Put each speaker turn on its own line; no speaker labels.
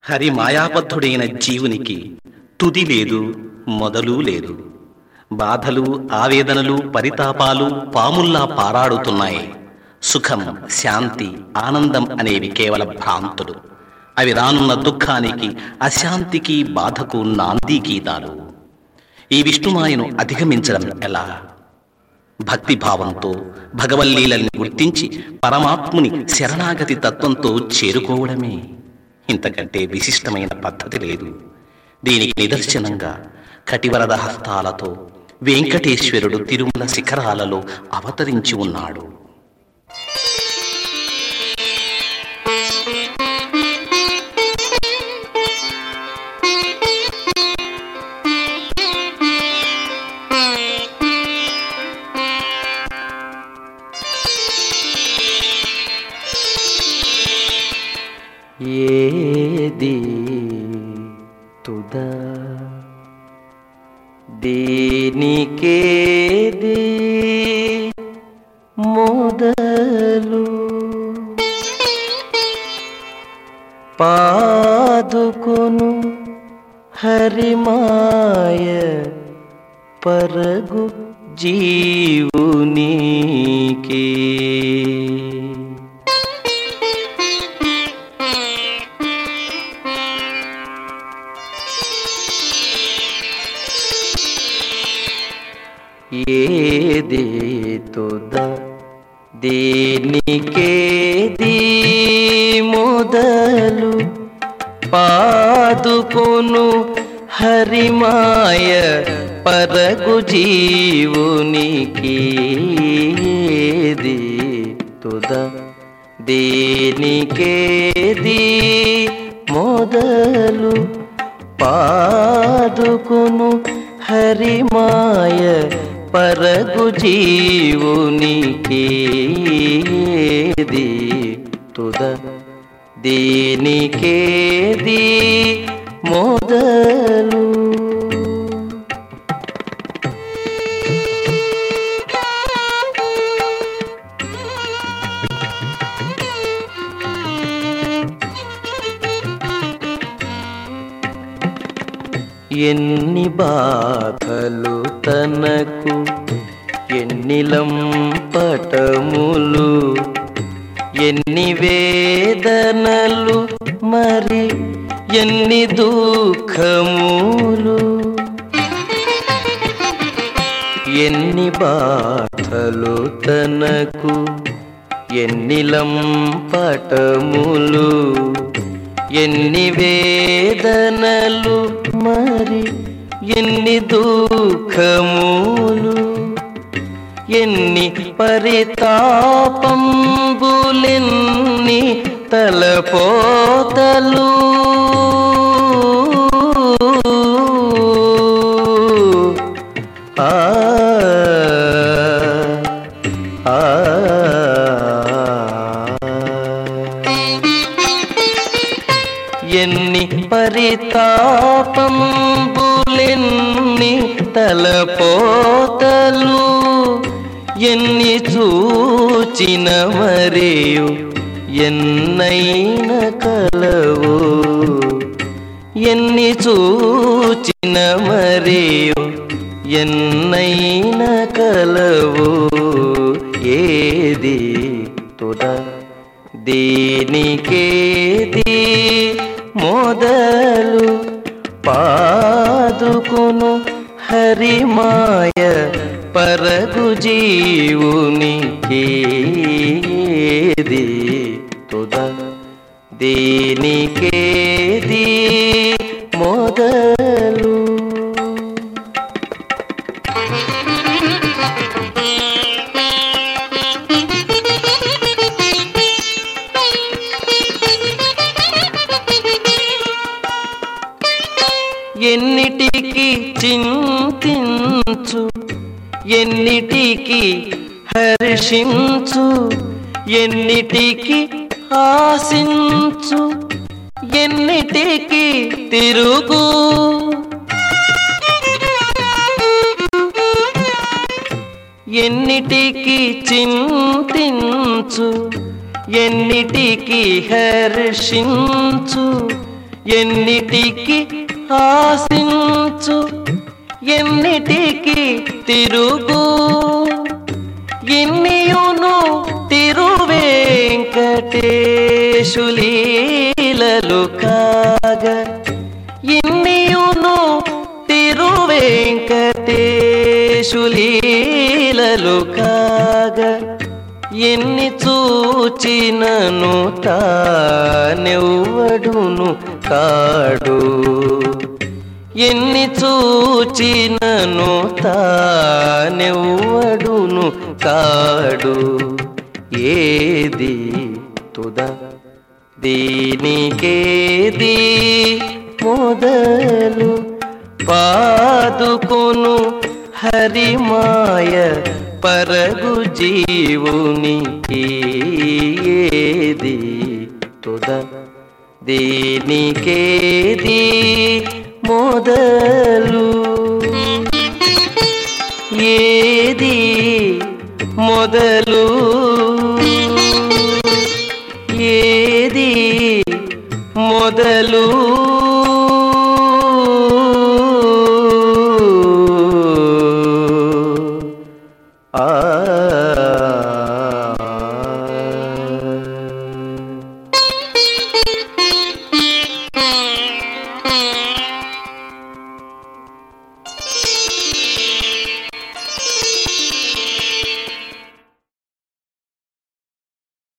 హరి మాయాబద్ధుడైన జీవునికి తుది లేదు మొదలు లేదు బాధలు ఆవేదనలు పరితాపాలు పాముల్లా పారాడుతున్నాయి సుఖం శాంతి ఆనందం అనేవి కేవల భ్రాంతులు అవి రానున్న దుఃఖానికి అశాంతికి బాధకు నాంది గీతాలు ఈ విష్ణుమాయను అధిగమించడం ఎలా భక్తి భావంతో భగవల్లీలని గుర్తించి పరమాత్ముని శరణాగతి తత్వంతో చేరుకోవడమే ఇంతకంటే విశిష్టమైన పద్ధతి లేదు దీనికి నిదర్శనంగా కటివరద హస్తాలతో వెంకటేశ్వరుడు తిరుమల శిఖరాలలో అవతరించి ఉన్నాడు
ఏది తుద దేనికేది మొదలు పాదుకొను హరిమాయ పరగు జీవునికి ఏది తుద దేనికేది మొదలు పాదుకొను హరిమాయ పరగు జీవునికి ఏది తుద దేనికేది మొదలు పాదుకును హరిమాయ పరగు జీవునికి ఏది తుద దేనికేది మొదలు ఎన్ని బాధలు తనకు ఎన్నిలం పటములు ఎన్ని వేదనలు మరి ఎన్ని దుఃఖములు ఎన్ని బాధలు తనకు ఎన్నిలం పటములు ఎన్ని వేదనలు మరి ఎన్ని దుఃఖములు ఎన్ని పరితాపంబులెన్ని తలపోతలు ఆ ఆ ఎన్ని పరితాపంబులెన్ని తలపోతలు ఎన్ని చూచిన మరియు ఎన్నైన కలవు ఎన్ని చూచిన మరియు ఎన్నైన కలవు ఏది తుద దేనికేది మొదలు పాదుకును హరిమాయ పరగు జీవునికి ఏది తుద దేనికేది మొదలు ఎన్నిటికి చింతించు ఎన్నిటికి హర్షించు ఎన్నిటికి ఆశించు ఎన్నిటికి తిరుగు ఎన్నిటికి చింతించు ఎన్నిటికి హర్షించు ఎన్నిటికి ఆశించు ఎన్నిటికి తిరుగు ఇన్నియును తిరువెంకటేశులీలలు కాగ ఇన్నియును తిరువెంకటేశులీలలు కాగ ఎన్ని చూచినను తానెవ్వడును కాడు ఎన్ని చూచినను తానెవ్వడును కాడు ఏది తుద దీనికేది మొదలు పాదుకొను హరిమాయ పరగు జీవునికి ఏది తుద దీనికేది మొదలు ఏది మొదలు ఏది మొదలు